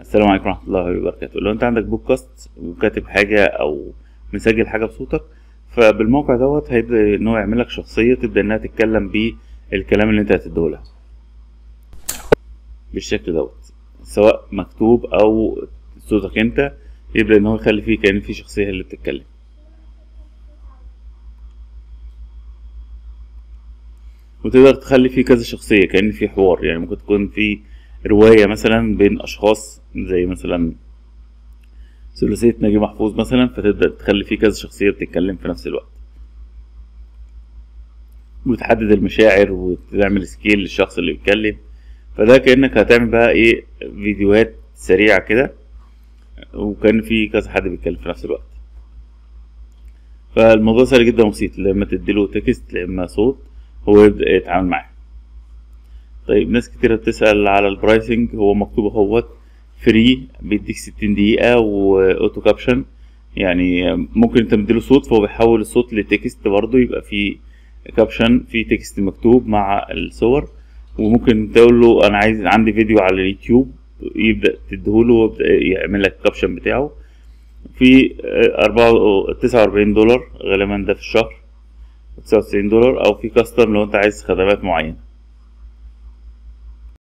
السلام عليكم ورحمة الله وبركاته لو انت عندك بودكاست وكاتب حاجة او مسجل حاجة بصوتك فبالموقع دوت هيبدأ ان هو يعمل لك شخصية تبدأ انها تتكلم بيه الكلام اللي انت هتديهولها بالشكل دوت سواء مكتوب او صوتك انت يبدأ ان هو يخلي فيه كأن في شخصية اللي بتتكلم وتقدر تخلي فيه كذا شخصية كأن في حوار يعني ممكن تكون في رواية مثلا بين أشخاص زي مثلا ثلاثية نجيب محفوظ مثلا فتبدأ تخلي فيه كذا شخصية بتتكلم في نفس الوقت وتحدد المشاعر وتعمل سكيل للشخص اللي بيتكلم فده كأنك هتعمل بقى ايه فيديوهات سريعة كده وكان في كذا حد بيتكلم في نفس الوقت فالموضوع سهل جدا وبسيط لما تديله تكست لما صوت هو يبدأ يتعامل معاه طيب ناس كتيرة بتسأل على البرايسنج هو مكتوب اهوت فري بيديك ستين دقيقة واوتو كابشن يعني ممكن انت مديله صوت فهو بيحول الصوت لتكست برضه يبقى في كابشن في تكست مكتوب مع الصور وممكن تقول له انا عايز عندي فيديو على اليوتيوب يبدأ تديهوله ويبدأ يعمل لك الكابشن بتاعه في أربعة تسعة وأربعين دولار غالبا ده في الشهر تسعة وتسعين دولار أو في كاستم لو أنت عايز خدمات معينة